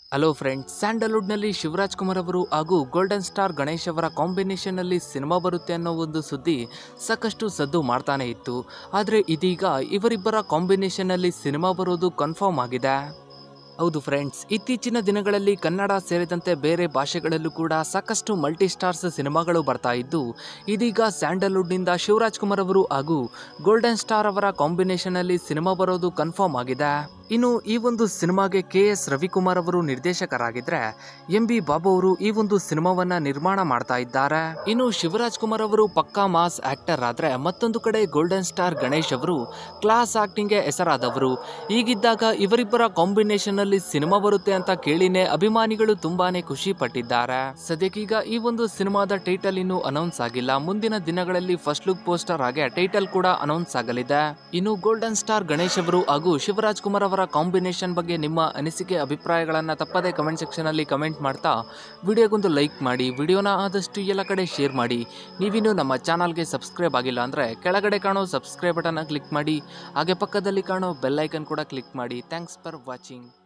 hello friends ಸ್ಯಾಂಡಲ್ವುಡ್ನಲ್ಲಿ ಶಿವರಾಜ್ ಕುಮಾರ್ ಅವರು ಹಾಗೂ ಗೋಲ್ಡನ್ ಸ್ಟಾರ್ ಗಣೇಶ್ ಅವರ ಕಾಂಬಿನೇಷನ್ನಲ್ಲಿ ಸಿನಿಮಾ ಬರುತ್ತೆ ಅನ್ನೋ ಒಂದು ಸುದ್ದಿ ಸಾಕಷ್ಟು ಸದ್ದು ಮಾಡ್ತಾನೆ ಇತ್ತು ಆದರೆ ಇದೀಗ ಇವರಿಬ್ಬರ ಕಾಂಬಿನೇಷನ್ನಲ್ಲಿ ಸಿನಿಮಾ ಬರೋದು ಕನ್ಫರ್ಮ್ ಆಗಿದೆ ಹೌದು ಫ್ರೆಂಡ್ಸ್ ಇತ್ತೀಚಿನ ದಿನಗಳಲ್ಲಿ ಕನ್ನಡ ಸೇರಿದಂತೆ ಬೇರೆ ಭಾಷೆಗಳಲ್ಲೂ ಕೂಡ ಸಾಕಷ್ಟು ಮಲ್ಟಿ ಸ್ಟಾರ್ಸ್ ಸಿನಿಮಾಗಳು ಬರ್ತಾ ಇದ್ದು ಇದೀಗ ಸ್ಯಾಂಡಲ್ವುಡ್ನಿಂದ ಶಿವರಾಜ್ ಕುಮಾರ್ ಅವರು ಹಾಗೂ ಗೋಲ್ಡನ್ ಸ್ಟಾರ್ ಅವರ ಕಾಂಬಿನೇಷನ್ನಲ್ಲಿ ಸಿನಿಮಾ ಬರೋದು ಕನ್ಫರ್ಮ್ ಆಗಿದೆ ಇನ್ನು ಈ ಒಂದು ಸಿನಿಮಾಗೆ ಕೆ ಎಸ್ ರವಿಕುಮಾರ್ ಅವರು ನಿರ್ದೇಶಕರಾಗಿದ್ರೆ ಎಂ ಬಿ ಬಾಬು ಅವರು ಈ ಒಂದು ಸಿನಿಮಾವನ್ನ ನಿರ್ಮಾಣ ಮಾಡ್ತಾ ಇದ್ದಾರೆ ಇನ್ನು ಶಿವರಾಜ್ ಕುಮಾರ್ ಅವರು ಪಕ್ಕಾ ಮಾಸ್ ಆಕ್ಟರ್ ಆದ್ರೆ ಮತ್ತೊಂದು ಕಡೆ ಗೋಲ್ಡನ್ ಸ್ಟಾರ್ ಗಣೇಶ್ ಅವರು ಕ್ಲಾಸ್ ಆಕ್ಟಿಂಗ್ಗೆ ಹೆಸರಾದವರು ಹೀಗಿದ್ದಾಗ ಇವರಿಬ್ಬರ ಕಾಂಬಿನೇಷನ್ ಅಲ್ಲಿ ಸಿನಿಮಾ ಬರುತ್ತೆ ಅಂತ ಕೇಳಿನೇ ಅಭಿಮಾನಿಗಳು ತುಂಬಾನೇ ಖುಷಿ ಪಟ್ಟಿದ್ದಾರೆ ಸದ್ಯಕ್ಕೀಗ ಈ ಒಂದು ಸಿನಿಮಾದ ಟೈಟಲ್ ಇನ್ನು ಅನೌನ್ಸ್ ಆಗಿಲ್ಲ ಮುಂದಿನ ದಿನಗಳಲ್ಲಿ ಫಸ್ಟ್ ಲುಕ್ ಪೋಸ್ಟರ್ ಹಾಗೆ ಟೈಟಲ್ ಕೂಡ ಅನೌನ್ಸ್ ಆಗಲಿದೆ ಇನ್ನು ಗೋಲ್ಡನ್ ಸ್ಟಾರ್ ಗಣೇಶ್ ಅವರು ಹಾಗೂ ಶಿವರಾಜ್ ಕುಮಾರ್ ಅವರ ಕಾಂಬಿನೇಷನ್ ಬಗ್ಗೆ ನಿಮ್ಮ ಅನಿಸಿಕೆ ಅಭಿಪ್ರಾಯಗಳನ್ನು ತಪ್ಪದೇ ಕಮೆಂಟ್ ಸೆಕ್ಷನ್ ಅಲ್ಲಿ ಕಮೆಂಟ್ ಮಾಡ್ತಾ ವಿಡಿಯೋಗೊಂದು ಲೈಕ್ ಮಾಡಿ ವಿಡಿಯೋನ ಆದಷ್ಟು ಎಲ್ಲ ಕಡೆ ಶೇರ್ ಮಾಡಿ ನೀವಿನ್ನು ನಮ್ಮ ಚಾನಲ್ಗೆ ಸಬ್ಸ್ಕ್ರೈಬ್ ಆಗಿಲ್ಲ ಅಂದರೆ ಕೆಳಗಡೆ ಕಾಣೋ ಸಬ್ಸ್ಕ್ರೈಬ್ ಬಟನ್ನ ಕ್ಲಿಕ್ ಮಾಡಿ ಹಾಗೆ ಪಕ್ಕದಲ್ಲಿ ಕಾಣೋ ಬೆಲ್ ಐಕನ್ ಕೂಡ ಕ್ಲಿಕ್ ಮಾಡಿ ಥ್ಯಾಂಕ್ಸ್ ಫಾರ್ ವಾಚಿಂಗ್